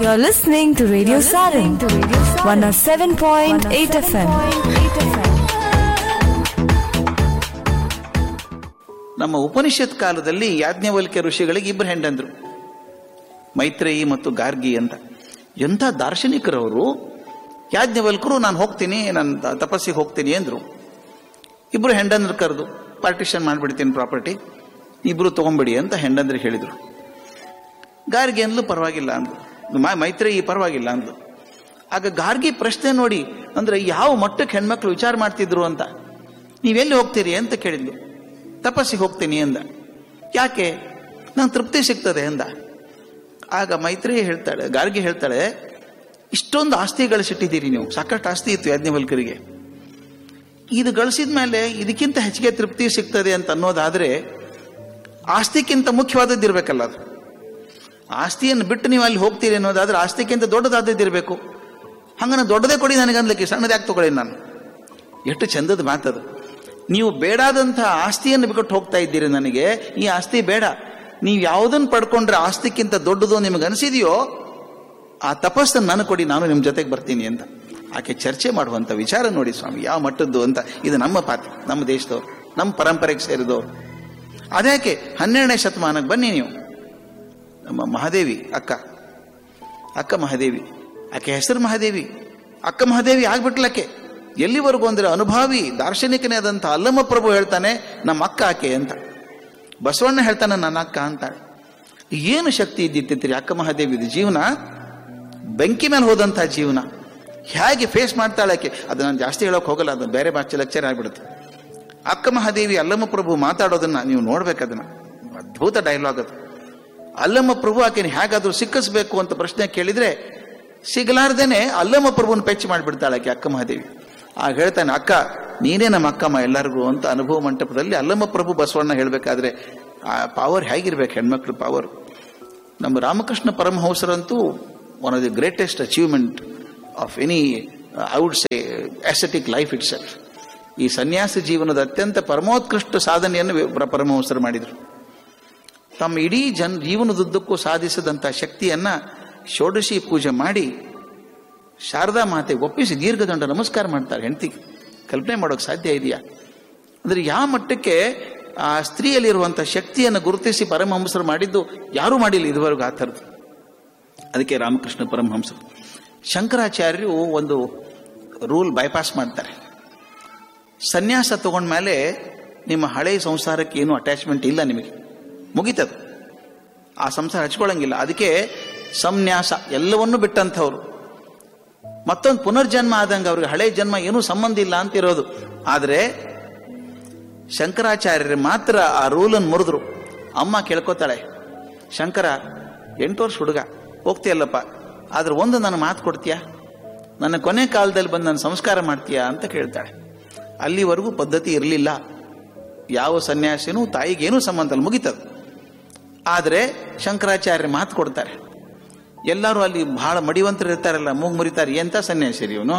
You're listening to Radio Sarin, 107.8 FM. ನಮ್ಮ ಉಪನಿಷತ್ ಕಾಲದಲ್ಲಿ ಯಾಜ್ಞವಲ್ಕ್ಯ ಋಷಿಗಳಿಗೆ ಇಬ್ಬರು ಹೆಂಡಂದ್ರು ಮೈತ್ರೇಯಿ ಮತ್ತು ಗಾರ್ಗಿ ಅಂತ ಎಂಥ ದಾರ್ಶನಿಕರವರು ಯಾಜ್ಞವಲ್ಕರು ನಾನು ಹೋಗ್ತೀನಿ ನಾನು ತ- ತಪಸ್ಸಿಗೆ ಹೋಗ್ತೀನಿ ಅಂದ್ರು ಇಬ್ರು ಹೆಂಡಂದ್ರು ಕರೆದು ಪಾರ್ಟಿಷನ್ ಮಾಡಿಬಿಡ್ತೀನಿ ಪ್ರಾಪರ್ಟಿ ಇಬ್ರು ತಗೊಂಬಿಡಿ ಅಂತ ಹೆಂಡಂದ್ರಿಗೆ ಹೇಳಿದ್ರು ಗಾರ್ಗಿ ಅಂದ್ಲು ಪರವಾಗಿಲ್ಲ ಅಂದ್ಲು ಮೈ- ಮೈತ್ರೇಯಿ ಪರವಾಗಿಲ್ಲ ಅಂದ್ಲು ಆಗ ಗಾರ್ಗಿ ಪ್ರಶ್ನೆ ನೋಡಿ ಅಂದ್ರೆ ಯಾವ ಮಟ್ಟಕ್ಕೆ ಹೆಣ್ಮಕ್ಳು ವಿಚಾರ ಮಾಡ್ತಿದ್ರು ಅಂತ ನೀವೆಲ್ಲಿ ಹೋಗ್ತೀರಿ ಅಂತ ಕೇಳಿದ್ಲು ತಪಸ್ಸಿಗೆ ಹೋಗ್ತೀನಿ ಅಂದ ಯಾಕೆ ನಂಗೆ ತೃಪ್ತಿ ಸಿಗ್ತದೆ ಅಂದ ಆಗ ಮೈತ್ರಿ ಹೇಳ್ತಾಳೆ ಗಾರ್ಗಿ ಹೇಳ್ತಾಳೆ ಇಷ್ಟೊಂದು ಆಸ್ತಿ ಗಳಿಸಿಟ್ಟಿದ್ದೀರಿ ನೀವು ಸಾಕಷ್ಟು ಆಸ್ತಿ ಇತ್ತು ಯಾಜ್ಞವಲ್ಕರಿಗೆ ಇದು ಗಳಿಸಿದ ಮೇಲೆ ಇದಕ್ಕಿಂತ ಹೆಚ್ಚಿಗೆ ತೃಪ್ತಿ ಸಿಗ್ತದೆ ಅಂತ ಅನ್ನೋದಾದ್ರೆ ಆಸ್ತಿಕ್ಕಿಂತ ಮುಖ್ಯವಾದದ್ದು ಇರಬೇಕಲ್ಲ ಅದು ಆಸ್ತಿಯನ್ನು ಬಿಟ್ಟು ನೀವು ಅಲ್ಲಿ ಹೋಗ್ತೀರಿ ಅನ್ನೋದಾದ್ರೆ ಆಸ್ತಿಕ್ಕಿಂತ ದೊಡ್ಡದಾದದ್ದು ಇರಬೇಕು ಹಂಗನ ದೊಡ್ಡದೇ ಕೊಡಿ ನನಗೆ ಅನ್ಲಿಕ್ಕೆ ಸಣ್ಣದ್ಯಾಕೆ ತಗೊಳ್ಳಿ ನಾನು ಎಷ್ಟು ಚಂದದ ಮಾತದು ನೀವು ಬೇಡಾದಂಥ ಆಸ್ತಿಯನ್ನು ಬಿಟ್ಟು ಹೋಗ್ತಾ ಇದ್ದೀರಿ ನನಗೆ ಈ ಆಸ್ತಿ ಬೇಡ ನೀವು ಯಾವುದನ್ನು ಪಡ್ಕೊಂಡ್ರೆ ಆಸ್ತಿಕ್ಕಿಂತ ದೊಡ್ಡದು ನಿಮಗೆ ಅನಿಸಿದೆಯೋ ಆ ತಪಸ್ಸನ್ನು ನಾನು ಕೊಡಿ ನಾನು ನಿಮ್ಮ ಜೊತೆಗೆ ಬರ್ತೀನಿ ಅಂತ ಆಕೆ ಚರ್ಚೆ ಮಾಡುವಂಥ ವಿಚಾರ ನೋಡಿ ಸ್ವಾಮಿ ಯಾವ ಮಟ್ಟದ್ದು ಅಂತ ಇದು ನಮ್ಮ ಪಾತ್ರ ನಮ್ಮ ದೇಶದವ್ರು ನಮ್ಮ ಪರಂಪರೆಗೆ ಸೇರಿದವರು ಅದ್ಯಾಕೆ ಹನ್ನೆರಡನೇ ಶತಮಾನಕ್ಕೆ ಬನ್ನಿ ನೀವು ನಮ್ಮ ಮಹಾದೇವಿ ಅಕ್ಕ ಅಕ್ಕ ಮಹಾದೇವಿ ಆಕೆ ಹೆಸರು ಮಹಾದೇವಿ ಅಕ್ಕ ಮಹಾದೇವಿ ಆಗ್ಬಿಟ್ಲಕ್ಕೆ ಎಲ್ಲಿವರೆಗೂ ಅಂದ್ರೆ ಅನುಭಾವಿ ದಾರ್ಶನಿಕನೇ ಆದಂಥ ಅಲ್ಲಮ್ಮ ಪ್ರಭು ಹೇಳ್ತಾನೆ ನಮ್ಮ ಅಕ್ಕ ಆಕೆ ಅಂತ ಬಸವಣ್ಣ ಹೇಳ್ತಾನೆ ನನ್ನ ಅಕ್ಕ ಅಂತಾಳೆ ಏನು ಶಕ್ತಿ ಇದ್ದಿತ್ತಿತ್ರಿ ಅಕ್ಕ ಮಹಾದೇವಿದು ಜೀವನ ಬೆಂಕಿ ಮೇಲೆ ಹೋದಂಥ ಜೀವನ ಹೇಗೆ ಫೇಸ್ ಮಾಡ್ತಾಳೆ ಆಕೆ ಅದು ನಾನು ಜಾಸ್ತಿ ಹೇಳೋಕೆ ಹೋಗಲ್ಲ ಅದು ಬೇರೆ ಭಾಷೆ ಲೆಕ್ಚರ್ ಆಗ್ಬಿಡುತ್ತೆ ಅಕ್ಕ ಮಹಾದೇವಿ ಅಲ್ಲಮ್ಮ ಪ್ರಭು ಮಾತಾಡೋದನ್ನ ನೀವು ನೋಡ್ಬೇಕು ಅದನ್ನ ಅದ್ಭುತ ಡೈಲಾಗ್ ಅದು ಅಲ್ಲಮ್ಮ ಪ್ರಭು ಆಕೆನ ಹೇಗಾದ್ರೂ ಸಿಕ್ಕಿಸ್ಬೇಕು ಅಂತ ಪ್ರಶ್ನೆ ಕೇಳಿದ್ರೆ ಸಿಗಲಾರ್ದೇನೆ ಅಲ್ಲಮ್ಮ ಪ್ರಭುನ ಪೆಚ್ಚು ಮಾಡಿಬಿಡ್ತಾಳೆ ಆಕೆ ಅಕ್ಕ ಮಹಾದೇವಿ ಆಗ ಹೇಳ್ತಾನೆ ಅಕ್ಕ ನೀನೇ ನಮ್ಮ ಅಕ್ಕಮ್ಮ ಎಲ್ಲರಿಗೂ ಅಂತ ಅನುಭವ ಮಂಟಪದಲ್ಲಿ ಅಲ್ಲಮ್ಮ ಪ್ರಭು ಬಸವಣ್ಣ ಹೇಳಬೇಕಾದ್ರೆ ಆ ಪವರ್ ಹೇಗಿರ್ಬೇಕು ಹೆಣ್ಮಕ್ಳು ಪವರ್ ನಮ್ಮ ರಾಮಕೃಷ್ಣ ಪರಮಹಂಸರಂತೂ one of the greatest achievement of any I would say ascetic life itself ಈ ಸನ್ಯಾಸ ಜೀವನದ ಅತ್ಯಂತ ಪರಮೋತ್ಕೃಷ್ಟ ಸಾಧನೆಯನ್ನು ವಿ- ಪರಮಹಂಸರು ಮಾಡಿದರು ತಮ್ಮ ಇಡೀ ಜನ್ ಜೀವನದುದ್ದಕ್ಕೂ ಸಾಧಿಸಿದಂಥ ಶಕ್ತಿಯನ್ನ ಷೋಡಶಿ ಪೂಜೆ ಮಾಡಿ ಶಾರದಾ ಮಾತೆಗೆ ಒಪ್ಪಿಸಿ ದೀರ್ಘದಂಡ ನಮಸ್ಕಾರ ಮಾಡ್ತಾರೆ ಹೆಂಡತಿಗೆ ಕಲ್ಪನೆ ಮಾಡೋಕೆ ಸಾಧ್ಯ ಇದೆಯಾ ಅಂದ್ರೆ ಯಾವ ಮಟ್ಟಕ್ಕೆ ಆ ಸ್ತ್ರೀಯಲ್ಲಿರುವಂಥ ಶಕ್ತಿಯನ್ನು ಗುರುತಿಸಿ ಪರಮಹಂಸರು ಮಾಡಿದ್ದು ಯಾರೂ ಮಾಡಿಲ್ಲ ಇದುವರೆಗೂ ಆ ಥರದ್ದು ಅದಕ್ಕೆ ರಾಮಕೃಷ್ಣ ಪರಮಹಂಸರು ಶಂಕರಾಚಾರ್ಯರು ಒಂದು ರೂಲ್ ಬೈಪಾಸ್ ಮಾಡ್ತಾರೆ ಸನ್ಯಾಸ ತಗೊಂಡ್ಮೇಲೆ ನಿಮ್ಮ ಹಳೆಯ ಸಂಸಾರಕ್ಕೆ ಏನು ಅಟ್ಯಾಚ್ಮೆಂಟ್ ಇಲ್ಲ ನಿಮಗೆ ಮುಗೀತದು ಆ ಸಂಸಾರ ಹಚ್ಕೊಳ್ಳಂಗಿಲ್ಲ ಅದಕ್ಕೆ ಸಂನ್ಯಾಸ ಎಲ್ಲವನ್ನೂ ಬಿಟ್ಟಂಥವ್ರು ಮತ್ತೊಂದು ಪುನರ್ಜನ್ಮ ಆದಂಗೆ ಅವ್ರಿಗೆ ಹಳೆ ಜನ್ಮ ಏನೂ ಸಂಬಂಧ ಇಲ್ಲ ಅಂತ ಇರೋದು ಆದರೆ ಶಂಕರಾಚಾರ್ಯರು ಮಾತ್ರ ಆ ರೂಲನ್ನು ಮುರಿದ್ರು ಅಮ್ಮ ಕೇಳ್ಕೊತಾಳೆ ಶಂಕರ ಎಂಟು ವರ್ಷ ಹುಡುಗ ಹೋಗ್ತೀಯಲ್ಲಪ್ಪ ಆದ್ರೆ ಒಂದು ನನ್ನ ಮಾತು ಕೊಡ್ತೀಯಾ ನನ್ನ ಕೊನೆ ಕಾಲದಲ್ಲಿ ಬಂದು ನನ್ನ ಸಂಸ್ಕಾರ ಮಾಡ್ತೀಯಾ ಅಂತ ಕೇಳ್ತಾಳೆ ಅಲ್ಲಿವರೆಗೂ ಪದ್ಧತಿ ಇರಲಿಲ್ಲ ಯಾವ ಸನ್ಯಾಸಿನೂ ತಾಯಿಗೇನೂ ಸಂಬಂಧ ಇಲ್ಲ ಮುಗಿತದು ಆದರೆ ಶಂಕರಾಚಾರ್ಯ ಮಾತು ಕೊಡ್ತಾರೆ ಎಲ್ಲರೂ ಅಲ್ಲಿ ಬಹಳ ಮಡಿವಂತರು ಇರ್ತಾರಲ್ಲ ಮೂಗ್ ಮುರಿತಾರೆ ಎಂತ ಸನ್ಯಾಸಿರಿ ಇವನು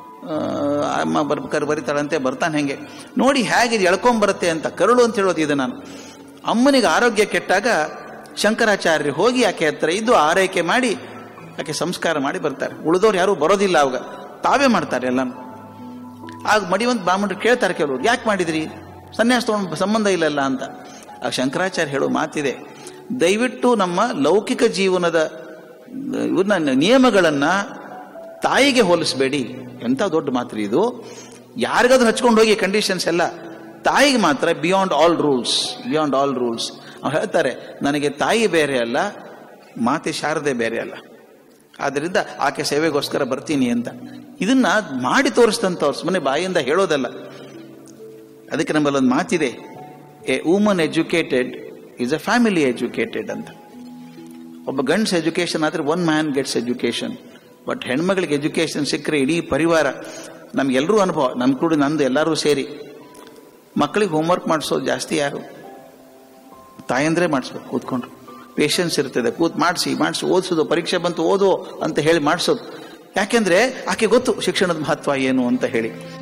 ಅಮ್ಮ ಬರ್ಬೇಕಾದ್ರೆ ಬರಿತಾಳಂತೆ ಬರ್ತಾನೆ ಹೆಂಗೆ ನೋಡಿ ಹೇಗೆ ಇದು ಎಳ್ಕೊಂಬರುತ್ತೆ ಅಂತ ಕರುಳು ಅಂತ ಹೇಳೋದು ಇದು ನಾನು ಅಮ್ಮನಿಗೆ ಆರೋಗ್ಯ ಕೆಟ್ಟಾಗ ಶಂಕರಾಚಾರ್ಯರು ಹೋಗಿ ಆಕೆ ಹತ್ರ ಇದ್ದು ಆರೈಕೆ ಮಾಡಿ ಆಕೆ ಸಂಸ್ಕಾರ ಮಾಡಿ ಬರ್ತಾರೆ ಉಳಿದವ್ರು ಯಾರೂ ಬರೋದಿಲ್ಲ ಅವಾಗ ತಾವೇ ಮಾಡ್ತಾರೆ ಎಲ್ಲಾನು ಆಗ ಮಡಿವಂತ ಬ್ರಾಹ್ಮಣರು ಕೇಳ್ತಾರೆ ಕೆಲವರು ಯಾಕೆ ಮಾಡಿದ್ರಿ ಸನ್ಯಾಸ ತಗೊಂಡು ಸಂಬಂಧ ಇಲ್ಲಲ್ಲ ಅಂತ ಆ ಶಂಕರಾಚಾರ್ಯ ಹೇಳೋ ಮಾತಿದೆ ದಯವಿಟ್ಟು ನಮ್ಮ ಲೌಕಿಕ ಜೀವನದ ಇವನ್ನ ನಿಯಮಗಳನ್ನ ತಾಯಿಗೆ ಹೋಲಿಸಬೇಡಿ ಎಂಥ ದೊಡ್ಡ ಮಾತ್ರ ಇದು ಯಾರಿಗಾದ್ರೂ ಹಚ್ಕೊಂಡು ಹೋಗಿ ಕಂಡೀಷನ್ಸ್ ಎಲ್ಲ ತಾಯಿಗೆ ಮಾತ್ರ beyond all rules beyond all rules ಅವ್ರು ಹೇಳ್ತಾರೆ ನನಗೆ ತಾಯಿ ಬೇರೆ ಅಲ್ಲ ಮಾತೆ ಶಾರದೆ ಬೇರೆ ಅಲ್ಲ ಆದ್ದರಿಂದ ಆಕೆ ಸೇವೆಗೋಸ್ಕರ ಬರ್ತೀನಿ ಅಂತ ಇದನ್ನ ಮಾಡಿ ತೋರಿಸ್ತಂಥವ್ರು ಸುಮ್ಮನೆ ಬಾಯಿಂದ ಹೇಳೋದಲ್ಲ ಅದಕ್ಕೆ ನಮ್ಮಲ್ಲಿ ಒಂದು ಮಾತಿದೆ a woman educated is a family educated ಅಂತ ಒಬ್ಬ ಗಂಡ್ಸ್ ಎಜುಕೇಶನ್ ಆದರೆ one man gets education but ಹೆಣ್ಮಗಳಿಗೆ ಎಜುಕೇಶನ್ ಸಿಕ್ಕರೆ ಇಡೀ ಪರಿವಾರ ನಮ್ಗೆಲ್ಲರೂ ಅನುಭವ ನಮ್ಮ ಕೂಡ ನಂದು ಎಲ್ಲರೂ ಸೇರಿ ಮಕ್ಕಳಿಗೆ ಹೋಮ್ವರ್ಕ್ ಮಾಡಿಸೋದು ಜಾಸ್ತಿ ಯಾರು ತಾಯಂದ್ರೆ ಮಾಡಿಸ್ಬೇಕು ಕೂತ್ಕೊಂಡು ಪೇಷನ್ಸ್ ಇರ್ತದೆ ಕೂತ್ ಮಾಡಿಸಿ ಮಾಡಿಸಿ ಓದಿಸೋದು ಪರೀಕ್ಷೆ ಬಂತು ಓದೋ ಅಂತ ಹೇಳಿ ಮಾಡಿಸೋದು ಯಾಕೆಂದ್ರೆ ಆಕೆ ಗೊತ್ತು ಶಿಕ್ಷಣದ ಮಹತ್ವ ಏನು ಅಂತ ಹೇಳಿ